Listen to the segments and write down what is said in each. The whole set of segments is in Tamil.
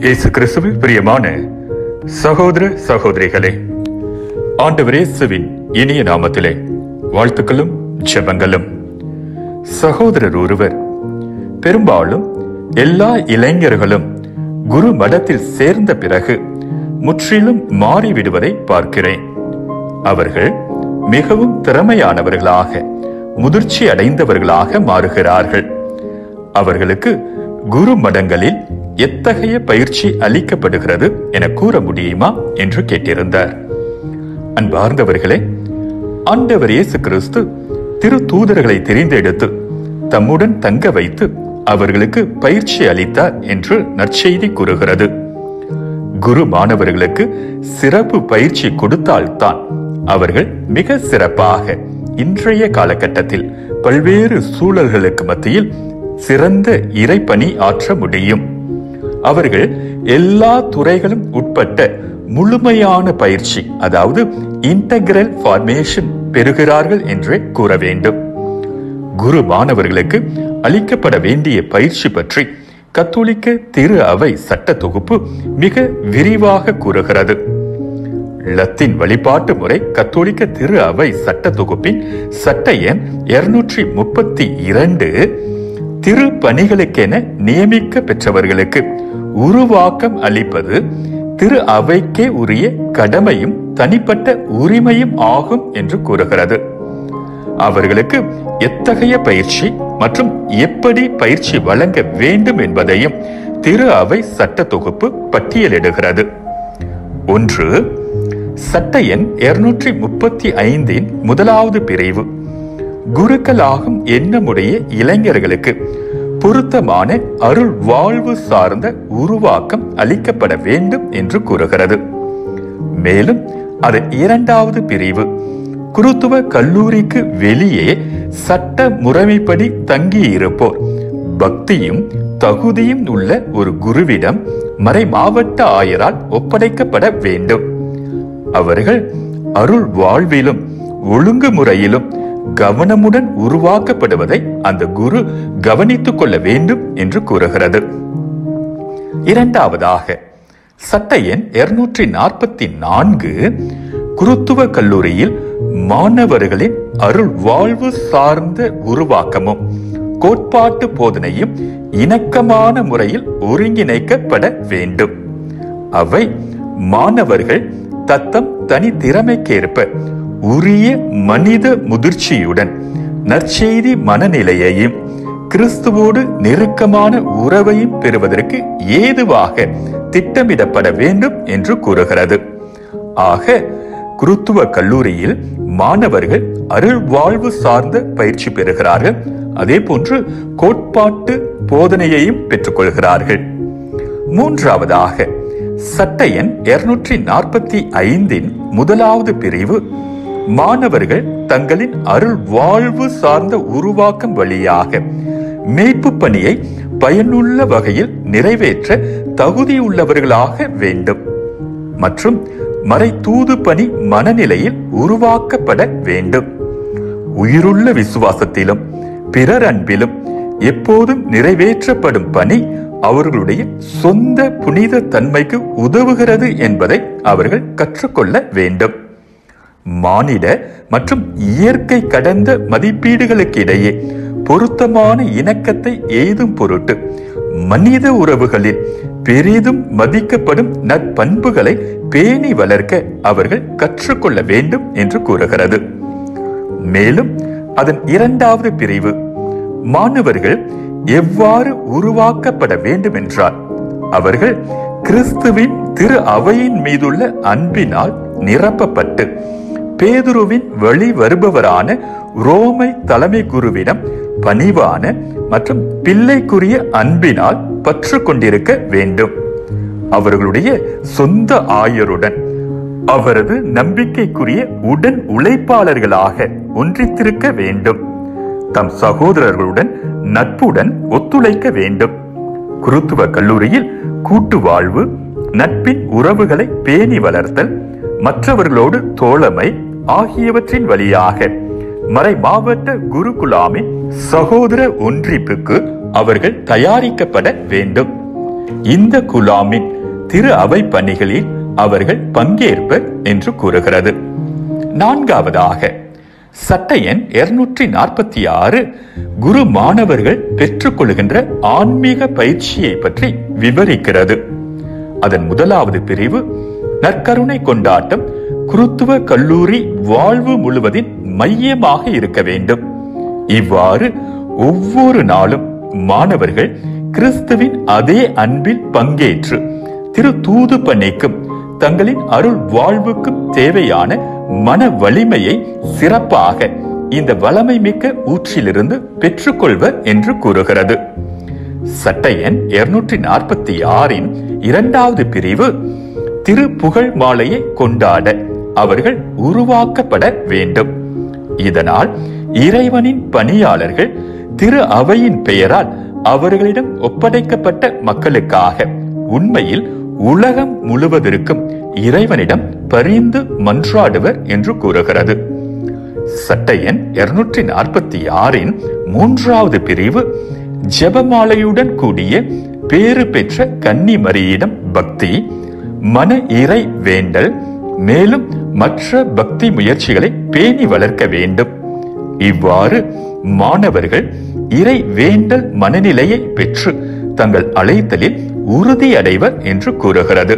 இயேசு கிறிஸ்துவில் பிரியமான சகோதர சகோதரிகளே ஆண்டவர் இயேசுவின் இனிய நாமத்திலே வாழ்த்துக்களும் ஜெபங்களும் சகோதரர் ஒருவர் பெரும்பாலும் எல்லா இளைஞர்களும் குரு மடத்தில் சேர்ந்த பிறகு முற்றிலும் மாறிவிடுவதை பார்க்கிறேன் அவர்கள் மிகவும் திறமையானவர்களாக முதிர்ச்சி அடைந்தவர்களாக மாறுகிறார்கள் அவர்களுக்கு குரு மடங்களில் எத்தகைய பயிற்சி அளிக்கப்படுகிறது என கூற முடியுமா என்று கேட்டிருந்தார் அன்பார்ந்தவர்களே ஆண்டவர் இயேசு கிறிஸ்து திரு தூதர்களை தெரிந்தெடுத்து தம்முடன் தங்க வைத்து அவர்களுக்கு பயிற்சி அளித்தார் என்று நற்செய்தி கூறுகிறது குரு மாணவர்களுக்கு சிறப்பு பயிற்சி கொடுத்தால்தான் அவர்கள் மிக சிறப்பாக இன்றைய காலகட்டத்தில் பல்வேறு சூழல்களுக்கு மத்தியில் சிறந்த இறைப்பணி ஆற்ற முடியும் அவர்கள் எல்லா துறைகளும் உட்பட்ட முழுமையான பயிற்சி அதாவது இன்டகிரல் ஃபார்மேஷன் பெறுகிறார்கள் என்றே கூற வேண்டும் குரு மாணவர்களுக்கு அளிக்கப்பட வேண்டிய பயிற்சி பற்றி கத்தோலிக்க திரு அவை சட்ட தொகுப்பு மிக விரிவாக கூறுகிறது லத்தீன் வழிபாட்டு முறை கத்தோலிக்க திரு அவை சட்ட தொகுப்பின் சட்ட எண் இருநூற்றி முப்பத்தி இரண்டு திரு பணிகளுக்கென நியமிக்க பெற்றவர்களுக்கு உருவாக்கம் அளிப்பது திரு அவைக்கே உரிய கடமையும் தனிப்பட்ட உரிமையும் ஆகும் என்று கூறுகிறது அவர்களுக்கு எத்தகைய பயிற்சி மற்றும் எப்படி பயிற்சி வழங்க வேண்டும் என்பதையும் திரு அவை சட்ட தொகுப்பு பட்டியலிடுகிறது ஒன்று சட்ட எண் இருநூற்றி முப்பத்தி ஐந்தின் முதலாவது பிரிவு குருக்களாகும் எண்ணமுடைய இளைஞர்களுக்கு பொருத்தமான அருள் வாழ்வு சார்ந்த உருவாக்கம் அளிக்கப்பட வேண்டும் என்று கூறுகிறது மேலும் அதன் இரண்டாவது பிரிவு குருத்துவ கல்லூரிக்கு வெளியே சட்ட முறைமைப்படி தங்கியிருப்போர் பக்தியும் தகுதியும் உள்ள ஒரு குருவிடம் மறை மாவட்ட ஆயரால் ஒப்படைக்கப்பட வேண்டும் அவர்கள் அருள் வாழ்விலும் ஒழுங்குமுறையிலும் கவனமுடன் உருவாக்கப்படுவதை அந்த குரு கவனித்துக் கொள்ள வேண்டும் என்று கூறுகிறது இரண்டாவதாக சட்ட எண் இருநூற்றி நாற்பத்தி நான்கு குருத்துவ கல்லூரியில் மாணவர்களின் அருள் வாழ்வு சார்ந்த உருவாக்கமும் கோட்பாட்டு போதனையும் இணக்கமான முறையில் ஒருங்கிணைக்கப்பட வேண்டும் அவை மாணவர்கள் தத்தம் தனி திறமைக்கேற்ப உரிய மனித முதிர்ச்சியுடன் நற்செய்தி மனநிலையையும் கிறிஸ்துவோடு நெருக்கமான உறவையும் பெறுவதற்கு ஏதுவாக திட்டமிடப்பட வேண்டும் என்று கூறுகிறது ஆக குருத்துவ கல்லூரியில் மாணவர்கள் அருள் வாழ்வு சார்ந்த பயிற்சி பெறுகிறார்கள் அதே போன்று கோட்பாட்டு போதனையையும் பெற்றுக்கொள்கிறார்கள் மூன்றாவதாக சட்ட எண் இருநூற்றி நாற்பத்தி ஐந்தின் முதலாவது பிரிவு மாணவர்கள் தங்களின் அருள் வாழ்வு சார்ந்த உருவாக்கம் வழியாக மேய்ப்பு பணியை பயனுள்ள வகையில் நிறைவேற்ற தகுதியுள்ளவர்களாக வேண்டும் மற்றும் மறை தூது பணி மனநிலையில் உருவாக்கப்பட வேண்டும் உயிருள்ள விசுவாசத்திலும் பிறர் அன்பிலும் எப்போதும் நிறைவேற்றப்படும் பணி அவர்களுடைய சொந்த புனித தன்மைக்கு உதவுகிறது என்பதை அவர்கள் கற்றுக்கொள்ள வேண்டும் மானிட மற்றும் இயற்கை கடந்த மதிப்பீடுகளுக்கு இடையே பொருத்தமான இணக்கத்தை எய்தும் பொருட்டு மனித உறவுகளில் பெரிதும் மதிக்கப்படும் நற்பண்புகளை பேணி வளர்க்க அவர்கள் கற்றுக்கொள்ள வேண்டும் என்று கூறுகிறது மேலும் அதன் இரண்டாவது பிரிவு மாணவர்கள் எவ்வாறு உருவாக்கப்பட வேண்டும் என்றால் அவர்கள் கிறிஸ்துவின் திரு அவையின் மீதுள்ள அன்பினால் நிரப்பப்பட்டு பேதுருவின் வழி வருபவரான ரோமை தலைமை குருவிடம் பணிவான மற்றும் பிள்ளைக்குரிய அன்பினால் பற்று கொண்டிருக்க வேண்டும் அவர்களுடைய சொந்த ஆயருடன் அவரது நம்பிக்கைக்குரிய உடன் உழைப்பாளர்களாக ஒன்றித்திருக்க வேண்டும் தம் சகோதரர்களுடன் நட்புடன் ஒத்துழைக்க வேண்டும் குருத்துவ கல்லூரியில் கூட்டு வாழ்வு நட்பின் உறவுகளை பேணி வளர்த்தல் மற்றவர்களோடு தோழமை ஆகியவற்றின் வழியாக மறை மாவட்ட குருகுலாமின் சகோதர ஒன்றிப்புக்கு அவர்கள் தயாரிக்கப்பட வேண்டும் இந்த குலாமின் திரு அவை பணிகளில் அவர்கள் பங்கேற்பர் என்று கூறுகிறது நான்காவதாக சட்ட எண் இருநூற்றி நாற்பத்தி ஆறு குரு மாணவர்கள் பெற்றுக்கொள்கின்ற ஆன்மீக பயிற்சியை பற்றி விவரிக்கிறது அதன் முதலாவது பிரிவு நற்கருணை கொண்டாட்டம் குருத்துவ கல்லூரி வாழ்வு முழுவதின் மையமாக இருக்க வேண்டும் இவ்வாறு ஒவ்வொரு நாளும் மாணவர்கள் கிறிஸ்துவின் அதே அன்பில் பங்கேற்று திரு தூது பணிக்கும் தங்களின் அருள் வாழ்வுக்கும் தேவையான மன வலிமையை சிறப்பாக இந்த வளமை மிக்க ஊற்றிலிருந்து பெற்றுக்கொள்வர் என்று கூறுகிறது சட்ட எண் இருநூற்றி நாற்பத்தி ஆறின் இரண்டாவது பிரிவு திரு புகழ் மாலையை கொண்டாட அவர்கள் உருவாக்கப்பட வேண்டும் இதனால் இறைவனின் பணியாளர்கள் திரு அவையின் பெயரால் அவர்களிடம் ஒப்படைக்கப்பட்ட மக்களுக்காக உண்மையில் உலகம் முழுவதற்கும் இறைவனிடம் பரிந்து மன்றாடுவர் என்று கூறுகிறது சட்ட எண் இருநூற்றி நாற்பத்தி ஆறின் மூன்றாவது பிரிவு ஜெபமாலையுடன் கூடிய பேறு பெற்ற கன்னிமரியிடம் பக்தி மன இறை வேண்டல் மேலும் மற்ற பக்தி முயற்சிகளை பேணி வளர்க்க வேண்டும் இவ்வாறு மாணவர்கள் இறை வேண்டல் மனநிலையை பெற்று தங்கள் அழைத்தலில் உறுதியடைவர் என்று கூறுகிறது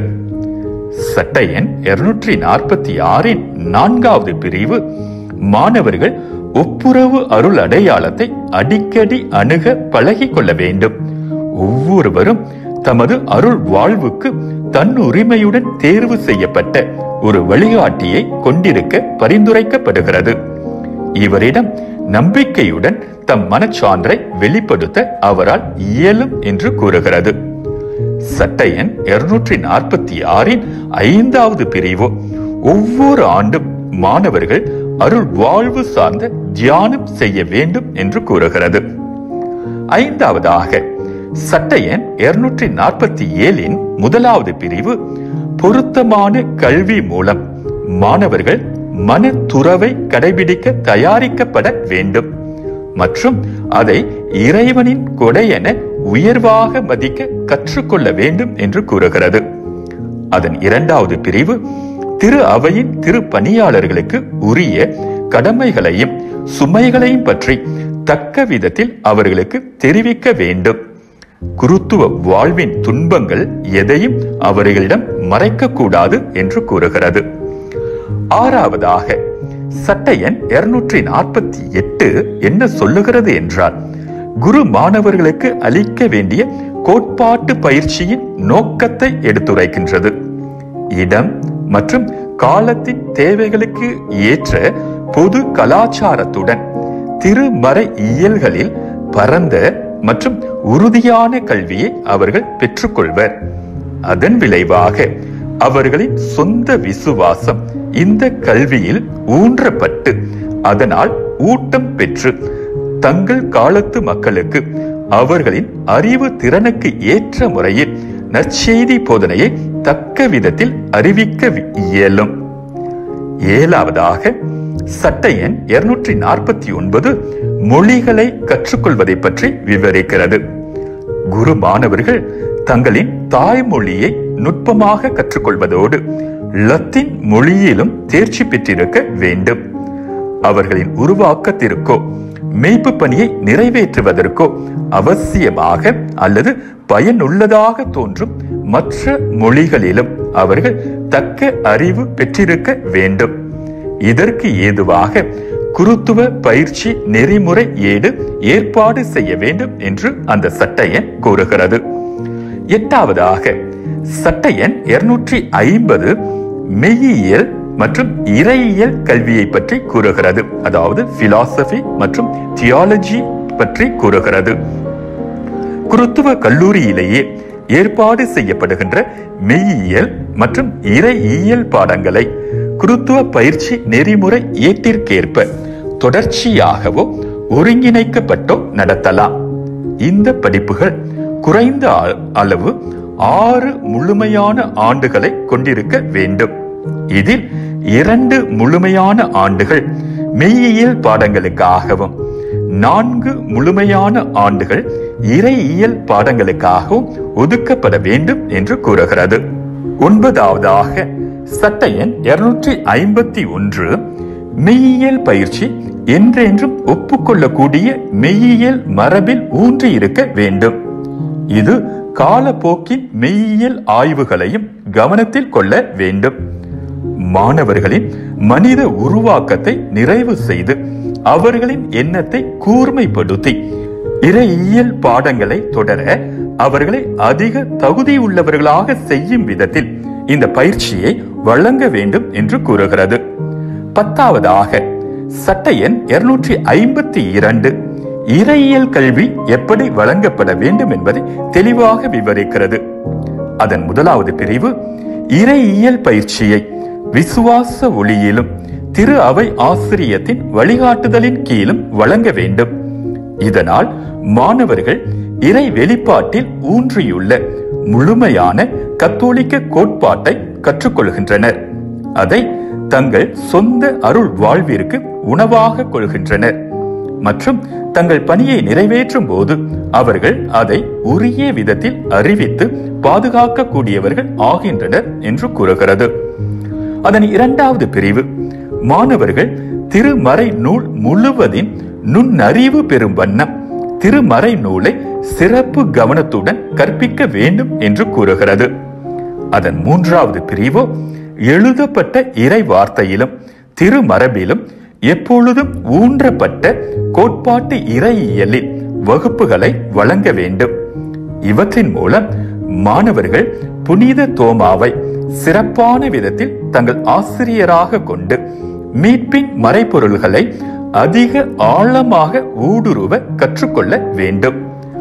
சட்ட எண் இருநூற்றி நாற்பத்தி ஆறின் நான்காவது பிரிவு மாணவர்கள் ஒப்புரவு அருள் அடையாளத்தை அடிக்கடி அணுக பழகிக் கொள்ள வேண்டும் ஒவ்வொருவரும் தமது அருள் வாழ்வுக்கு தன் உரிமையுடன் தேர்வு செய்யப்பட்ட ஒரு வழிகாட்டியை கொண்டிருக்க பரிந்துரைக்கப்படுகிறது இவரிடம் நம்பிக்கையுடன் தம் மனச்சான்றை வெளிப்படுத்த அவரால் இயலும் என்று கூறுகிறது சட்ட எண் இருநூற்றி நாற்பத்தி ஆறின் ஐந்தாவது பிரிவு ஒவ்வொரு ஆண்டும் மாணவர்கள் அருள் வாழ்வு சார்ந்த தியானம் செய்ய வேண்டும் என்று கூறுகிறது ஐந்தாவதாக சட்ட எண் இருநூற்றி நாற்பத்தி ஏழின் முதலாவது பிரிவு பொருத்தமான கல்வி மூலம் மாணவர்கள் மன துறவை கடைபிடிக்க தயாரிக்கப்பட வேண்டும் மற்றும் அதை இறைவனின் கொடை என உயர்வாக மதிக்க கற்றுக்கொள்ள வேண்டும் என்று கூறுகிறது அதன் இரண்டாவது பிரிவு திரு அவையின் திரு பணியாளர்களுக்கு உரிய கடமைகளையும் சுமைகளையும் பற்றி தக்க விதத்தில் அவர்களுக்கு தெரிவிக்க வேண்டும் குருத்துவ வாழ்வின் துன்பங்கள் எதையும் அவர்களிடம் மறைக்க கூடாது என்று கூறுகிறது ஆறாவதாக சட்ட எண் இருநூற்றி நாற்பத்தி எட்டு என்ன சொல்லுகிறது என்றால் குரு மாணவர்களுக்கு அளிக்க வேண்டிய கோட்பாட்டு பயிற்சியின் நோக்கத்தை எடுத்துரைக்கின்றது இடம் மற்றும் காலத்தின் தேவைகளுக்கு ஏற்ற பொது கலாச்சாரத்துடன் திருமறை இயல்களில் பரந்த மற்றும் உறுதியான கல்வியை அவர்கள் பெற்றுக்கொள்வர் அதன் விளைவாக அவர்களின் சொந்த விசுவாசம் இந்த கல்வியில் ஊன்றப்பட்டு அதனால் ஊட்டம் பெற்று தங்கள் காலத்து மக்களுக்கு அவர்களின் அறிவு திறனுக்கு ஏற்ற முறையில் நற்செய்தி போதனையை தக்க விதத்தில் அறிவிக்க இயலும் ஏழாவதாக சட்ட எண் இருநூற்றி நாற்பத்தி ஒன்பது மொழிகளை கற்றுக்கொள்வதை பற்றி விவரிக்கிறது குரு மாணவர்கள் தங்களின் தாய்மொழியை நுட்பமாக கற்றுக்கொள்வதோடு லத்தீன் மொழியிலும் தேர்ச்சி பெற்றிருக்க வேண்டும் அவர்களின் உருவாக்கத்திற்கோ மெய்ப்பு பணியை நிறைவேற்றுவதற்கோ அவசியமாக அல்லது பயனுள்ளதாக தோன்றும் மற்ற மொழிகளிலும் அவர்கள் தக்க அறிவு பெற்றிருக்க வேண்டும் இதற்கு ஏதுவாக குருத்துவ பயிற்சி நெறிமுறை ஏடு ஏற்பாடு செய்ய வேண்டும் என்று அந்த சட்ட எண் கூறுகிறது எட்டாவதாக சட்ட எண் இருநூற்றி ஐம்பது மெய்யியல் மற்றும் இறையியல் கல்வியை பற்றி கூறுகிறது அதாவது பிலாசபி மற்றும் தியாலஜி பற்றி கூறுகிறது குருத்துவ கல்லூரியிலேயே ஏற்பாடு செய்யப்படுகின்ற மெய்யியல் மற்றும் இறையியல் பாடங்களை குருத்துவ பயிற்சி நெறிமுறை ஏற்றிற்கேற்ப தொடர்ச்சியாகவோ ஒருங்கிணைக்கப்பட்டோ நடத்தலாம் இந்த படிப்புகள் குறைந்த அளவு ஆறு முழுமையான ஆண்டுகளை கொண்டிருக்க வேண்டும் இதில் இரண்டு முழுமையான ஆண்டுகள் மெய்யியல் பாடங்களுக்காகவும் நான்கு முழுமையான ஆண்டுகள் இறையியல் பாடங்களுக்காகவும் ஒதுக்கப்பட வேண்டும் என்று கூறுகிறது ஒன்பதாவதாக சட்ட எண் இருநூற்றி ஐம்பத்தி ஒன்று மெய்யியல் பயிற்சி என்றென்றும் ஒப்புக்கொள்ளக்கூடிய மெய்யியல் மரபில் ஊன்றி இருக்க வேண்டும் இது காலப்போக்கின் மெய்யியல் ஆய்வுகளையும் கவனத்தில் கொள்ள வேண்டும் மாணவர்களின் மனித உருவாக்கத்தை நிறைவு செய்து அவர்களின் எண்ணத்தை கூர்மைப்படுத்தி இறையியல் பாடங்களை தொடர அவர்களை அதிக தகுதியுள்ளவர்களாக செய்யும் விதத்தில் இந்த பயிற்சியை வழங்க வேண்டும் என்று கூறுகிறது பத்தாவதாக சட்ட எண் இருநூற்றி ஐம்பத்தி இரண்டு இறையியல் கல்வி எப்படி வழங்கப்பட வேண்டும் என்பதை தெளிவாக விவரிக்கிறது அதன் முதலாவது பிரிவு இறையியல் பயிற்சியை விசுவாச ஒளியிலும் திரு அவை ஆசிரியத்தின் வழிகாட்டுதலின் கீழும் வழங்க வேண்டும் இதனால் மாணவர்கள் இறை வெளிப்பாட்டில் ஊன்றியுள்ள முழுமையான கத்தோலிக்க கோட்பாட்டை கற்றுக்கொள்கின்றனர் அதை தங்கள் சொந்த அருள் வாழ்விற்கு உணவாக கொள்கின்றனர் மற்றும் தங்கள் பணியை நிறைவேற்றும் போது அவர்கள் அதை உரிய விதத்தில் அறிவித்து பாதுகாக்கக்கூடியவர்கள் ஆகின்றனர் என்று கூறுகிறது அதன் இரண்டாவது பிரிவு மாணவர்கள் திருமறை நூல் முழுவதின் நுண்ணறிவு பெறும் வண்ணம் திருமறை நூலை சிறப்பு கவனத்துடன் கற்பிக்க வேண்டும் என்று கூறுகிறது அதன் மூன்றாவது பிரிவோ எழுதப்பட்ட இறை வார்த்தையிலும் திருமரபிலும் எப்பொழுதும் ஊன்றப்பட்ட கோட்பாட்டு இறையியலில் வகுப்புகளை வழங்க வேண்டும் இவற்றின் மூலம் மாணவர்கள் புனித தோமாவை சிறப்பான விதத்தில் தங்கள் ஆசிரியராக கொண்டு மீட்பின் மறைப்பொருள்களை அதிக ஆழமாக ஊடுருவ கற்றுக்கொள்ள வேண்டும்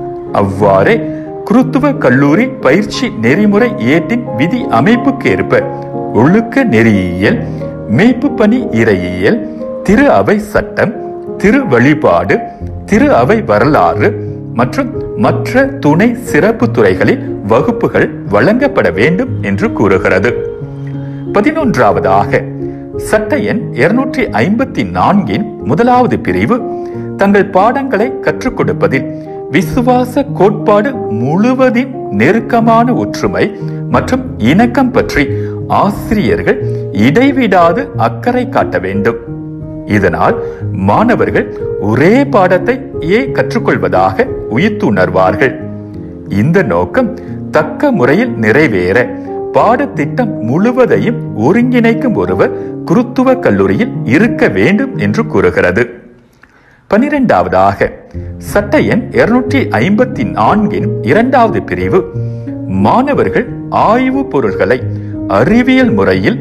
அவ்வாறே குருத்துவ கல்லூரி பயிற்சி நெறிமுறை ஏட்டின் விதி அமைப்புக்கேற்ப ஒழுக்க நெறியியல் மீட்பு பணி இறையியல் திரு அவை சட்டம் திரு வழிபாடு திரு அவை வரலாறு மற்றும் மற்ற துணை சிறப்பு துறைகளில் வகுப்புகள் வழங்கப்பட வேண்டும் என்று கூறுகிறது பதினொன்றாவதாக சட்ட எண் இருநூற்றி ஐம்பத்தி நான்கின் முதலாவது பிரிவு தங்கள் பாடங்களை கற்றுக் கொடுப்பதில் விசுவாச கோட்பாடு முழுவதின் நெருக்கமான ஒற்றுமை மற்றும் இணக்கம் பற்றி ஆசிரியர்கள் இடைவிடாது அக்கறை காட்ட வேண்டும் இதனால் மாணவர்கள் ஒரே பாடத்தை ஏ கற்றுக்கொள்வதாக உயிர்த்துணர்வார்கள் இந்த நோக்கம் தக்க முறையில் நிறைவேற பாடத்திட்டம் முழுவதையும் ஒருங்கிணைக்கும் ஒருவர் குருத்துவ கல்லூரியில் இருக்க வேண்டும் என்று கூறுகிறது பனிரெண்டாவதாக சட்ட எண் இருநூற்றி ஐம்பத்தி நான்கின் இரண்டாவது பிரிவு மாணவர்கள் ஆய்வு பொருள்களை அறிவியல் முறையில்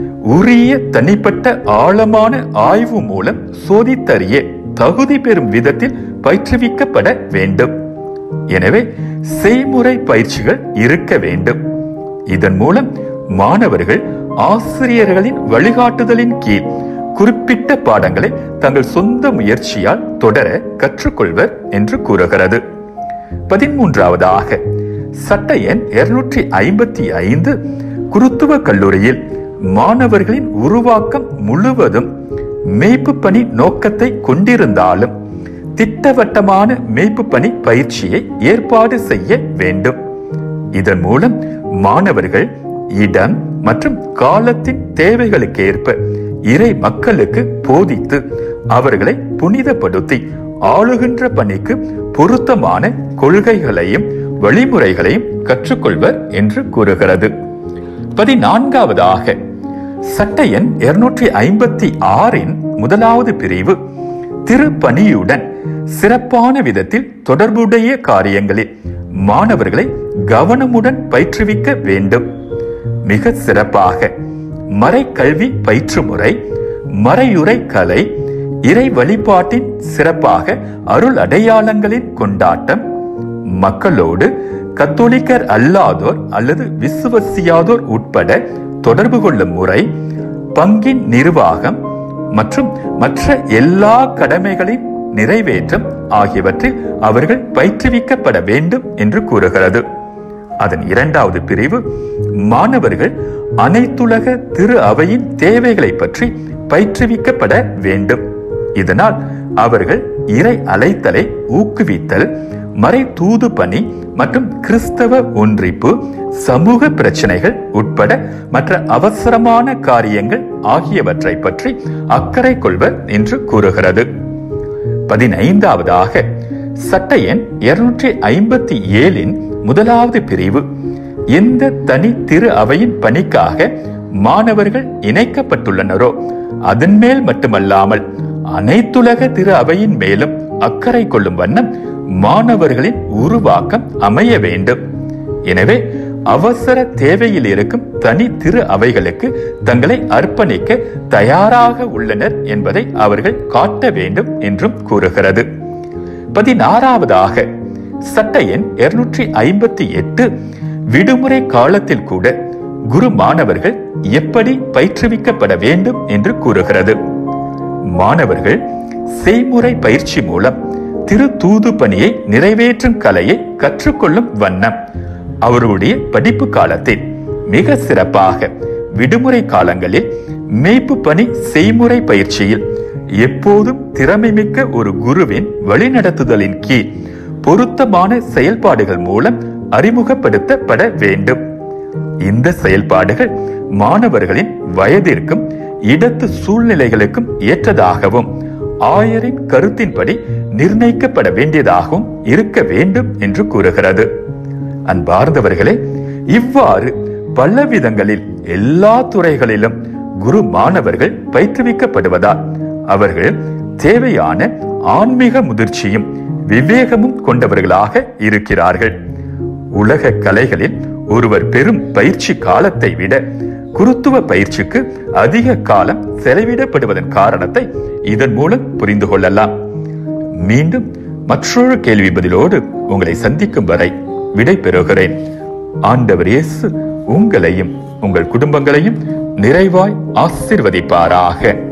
உரிய தனிப்பட்ட ஆழமான ஆய்வு மூலம் சோதித்தறிய தகுதி பெறும் விதத்தில் பயிற்றுவிக்கப்பட வேண்டும் எனவே செய்முறை பயிற்சிகள் இருக்க வேண்டும் இதன் மூலம் மாணவர்கள் ஆசிரியர்களின் வழிகாட்டுதலின் கீழ் குறிப்பிட்ட பாடங்களை தங்கள் சொந்த முயற்சியால் தொடர கற்றுக்கொள்வர் என்று கூறுகிறது பதிமூன்றாவதாக சட்ட எண் இருநூற்றி ஐம்பத்தி ஐந்து குருத்துவ கல்லூரியில் மாணவர்களின் உருவாக்கம் முழுவதும் மேய்ப்பு பணி நோக்கத்தை கொண்டிருந்தாலும் திட்டவட்டமான மேய்ப்பு பணி பயிற்சியை ஏற்பாடு செய்ய வேண்டும் இதன் மூலம் மாணவர்கள் இடம் மற்றும் காலத்தின் தேவைகளுக்கேற்ப இறை மக்களுக்கு போதித்து அவர்களை புனிதப்படுத்தி ஆளுகின்ற பணிக்கு பொருத்தமான கொள்கைகளையும் வழிமுறைகளையும் கற்றுக்கொள்வர் என்று கூறுகிறது பதினான்காவதாக சட்ட எண் இருநூற்றி ஐம்பத்தி ஆறின் முதலாவது பிரிவு திருப்பணியுடன் சிறப்பான விதத்தில் தொடர்புடைய காரியங்களில் மாணவர்களை கவனமுடன் பயிற்றுவிக்க வேண்டும் மிக சிறப்பாக மறைக்கல்வி பயிற்று முறை மறையுறை கலை இறை வழிபாட்டின் சிறப்பாக அருள் அடையாளங்களின் கொண்டாட்டம் மக்களோடு கத்தோலிக்கர் அல்லாதோர் அல்லது விசுவசியாதோர் உட்பட தொடர்பு கொள்ளும் முறை பங்கின் நிர்வாகம் மற்றும் மற்ற எல்லா கடமைகளின் நிறைவேற்றம் ஆகியவற்றில் அவர்கள் பயிற்றுவிக்கப்பட வேண்டும் என்று கூறுகிறது அதன் இரண்டாவது பிரிவு மாணவர்கள் அனைத்துலக திரு அவையின் தேவைகளை பற்றி பயிற்றுவிக்கப்பட வேண்டும் இதனால் அவர்கள் இறை அலைத்தலை ஊக்குவித்தல் மறை தூது பணி மற்றும் கிறிஸ்தவ ஒன்றிப்பு சமூக பிரச்சனைகள் உட்பட மற்ற அவசரமான காரியங்கள் ஆகியவற்றை பற்றி அக்கறை கொள்வர் என்று கூறுகிறது பதினைந்தாவதாக சட்ட எண் இருநூற்றி ஐம்பத்தி ஏழின் முதலாவது பிரிவு எந்த தனி திரு அவையின் பணிக்காக மாணவர்கள் இணைக்கப்பட்டுள்ளனரோ அதன் மேல் மட்டுமல்லாமல் அனைத்துலக திரு அவையின் மேலும் அக்கறை கொள்ளும் வண்ணம் மாணவர்களின் உருவாக்கம் அமைய வேண்டும் எனவே அவசர தேவையில் இருக்கும் தனி திரு அவைகளுக்கு தங்களை அர்ப்பணிக்க தயாராக உள்ளனர் என்பதை அவர்கள் காட்ட வேண்டும் என்றும் கூறுகிறது பதினாறாவதாக சட்ட எண் இருநூற்றி ஐம்பத்தி எட்டு விடுமுறை காலத்தில் கூட குரு மாணவர்கள் எப்படி பயிற்றுவிக்கப்பட வேண்டும் என்று கூறுகிறது மாணவர்கள் செய்முறை பயிற்சி மூலம் திரு தூது பணியை நிறைவேற்றும் கலையை கற்றுக்கொள்ளும் வண்ணம் அவருடைய படிப்பு காலத்தில் மிக சிறப்பாக விடுமுறை காலங்களில் மேய்ப்பு பணி செய்முறை பயிற்சியில் எப்போதும் திறமைமிக்க ஒரு குருவின் வழிநடத்துதலின் கீழ் பொருத்தமான செயல்பாடுகள் மூலம் அறிமுகப்படுத்தப்பட வேண்டும் இந்த செயல்பாடுகள் மாணவர்களின் வயதிற்கும் இடத்து சூழ்நிலைகளுக்கும் ஏற்றதாகவும் ஆயரின் கருத்தின்படி நிர்ணயிக்கப்பட வேண்டியதாகவும் இருக்க வேண்டும் என்று கூறுகிறது அன்பார்ந்தவர்களே இவ்வாறு பல விதங்களில் எல்லா துறைகளிலும் குரு மாணவர்கள் பயிற்றுவிக்கப்படுவதால் அவர்கள் தேவையான ஆன்மீக முதிர்ச்சியும் விவேகமும் கொண்டவர்களாக இருக்கிறார்கள் உலக கலைகளில் ஒருவர் பெரும் பயிற்சி காலத்தை விட குருத்துவ பயிற்சிக்கு அதிக காலம் செலவிடப்படுவதன் காரணத்தை இதன் மூலம் புரிந்து கொள்ளலாம் மீண்டும் மற்றொரு கேள்வி பதிலோடு உங்களை சந்திக்கும் வரை விடை பெறுகிறேன் ஆண்டவர் இயேசு உங்களையும் உங்கள் குடும்பங்களையும் நிறைவாய் ஆசிர்வதிப்பாராக